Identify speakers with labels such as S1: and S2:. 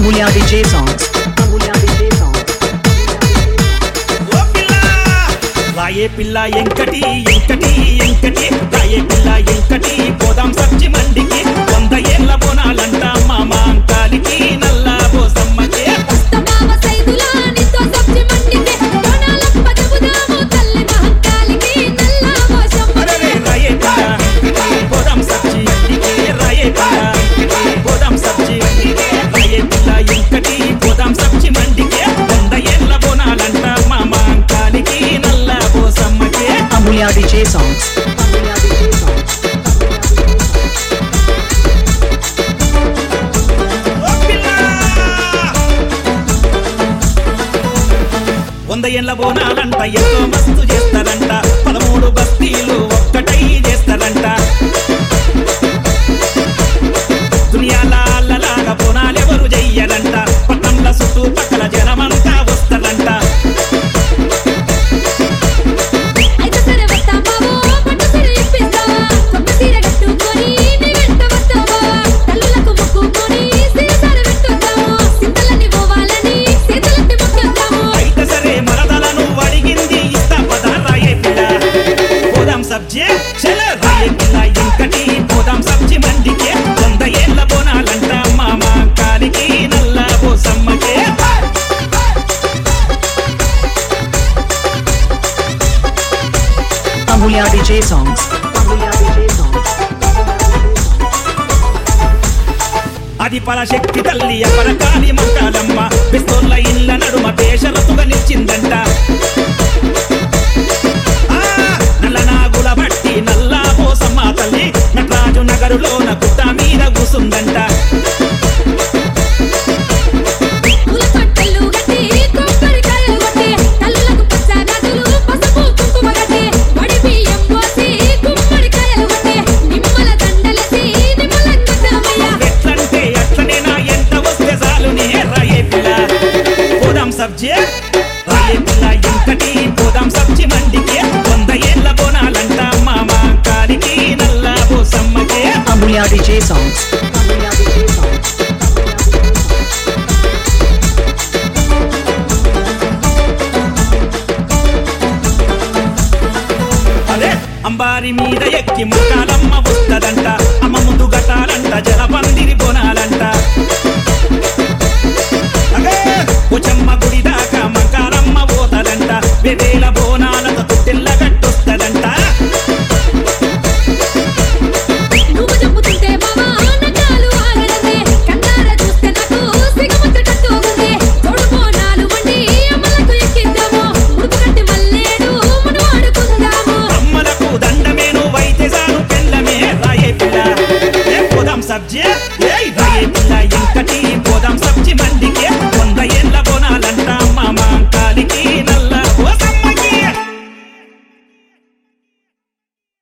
S1: Amulya DJ songs. Amulya DJ songs.
S2: ఓ పిల్ల రాయే పిల్ల ఎంకటి ఎంకటి ఎంకటి రాయే పిల్ల ఎంకటి పోదాం సబ్జి మండికి వంద ఏళ్ళ బోనాలంట మామ అంకాలికి నల్ల పోసమ్మకే
S3: అస్తమావ సైదులా నీతో సబ్జి మండికి బోనాలప్ప చెబుదాము తల్లి మహంకాళికి నల్ల మోషమ్మ
S2: అరెరే రాయే పిల్ల పోదాం సబ్జి మండికి రాయే పిల్ల పోదాం సబ్జి మండికి రాయే పిల్ల ఎంకటి పోదాం సబ్జి మండికి వంద ఏళ్ళ బోనాలంట మామ అంకాలికి నల్ల పోసమ్మకే
S1: Amulya DJ songs. Amulya DJ songs.
S2: ఓ పిల్ల వంద ఏళ్ళ బోనాలంట ఎంతో మస్తు చేస్తారంట పదమూడు బస్తీలు ఒక్కటై చేస్తారంట దునియాల అల్లలాగా బోనాలెవరు చెయ్యరంట పట్టణంల చుట్టూ పక్కల జనమంతా వస్తారంట
S3: అయితే సరే వస్తావా పట్టు సీర ఇప్పిస్తావా కొత్త సీర కట్టుకొని నీ వెంట వస్తావా తల్లులకు మొక్కుకొని సీసార పెట్టుకుంటాము సింతలని పోవాలని సీతలకి మొక్కుతాము
S2: అయితే సరే మరదలను అడిగింది ఇస్తా పద రాయే పిల్ల పోదాం సబ్జీ చల రాయే పిల్ల ఇంకటి పోదాం సబ్జీ మండికే వంద ఏళ్ళ బోనాలంట మామ కాలికి నల్ల పోసమ్మకే
S1: Amulya DJ songs. Amulya DJ songs.
S2: అది పరశక్తి తల్లి అపరకాలి మంకాలమ్మ పిస్తోళ్ళ ఇళ్ళ నడుమ పేషరతుగా నిచ్చిందంట ఆ, నల్ల నాగుల బట్టి నల్లా పోసమ్మ తల్లి నటరాజు నగరులోన గుట్ట మీద కూసుందంట
S3: పూల తొట్టెలు గట్టి కొబ్బరికాయలు కొట్టి తల్లులకు పచ్చ గాజులు పసుపు కుంకుమ గట్టి వడి బియ్యం పోసి గుమ్మడికాయలు కొట్టి నిమ్మల దండలసి నిమ్మలంగతమయ్య
S2: ఎట్లంటే అట్లనే నా ఎంత వస్తే చాలు నీ రాయే పిల్ల పోదాం సబ్జీ రాయే పిల్ల ఇంకటి పోదాం సబ్జీ మండికి వంద ఏళ్ళ బోనాలంట మామ కాలికి నల్ల పోసమ్మకే
S1: Amulya DJ songs. Amulya DJ songs.
S2: అరే అంబారి మీద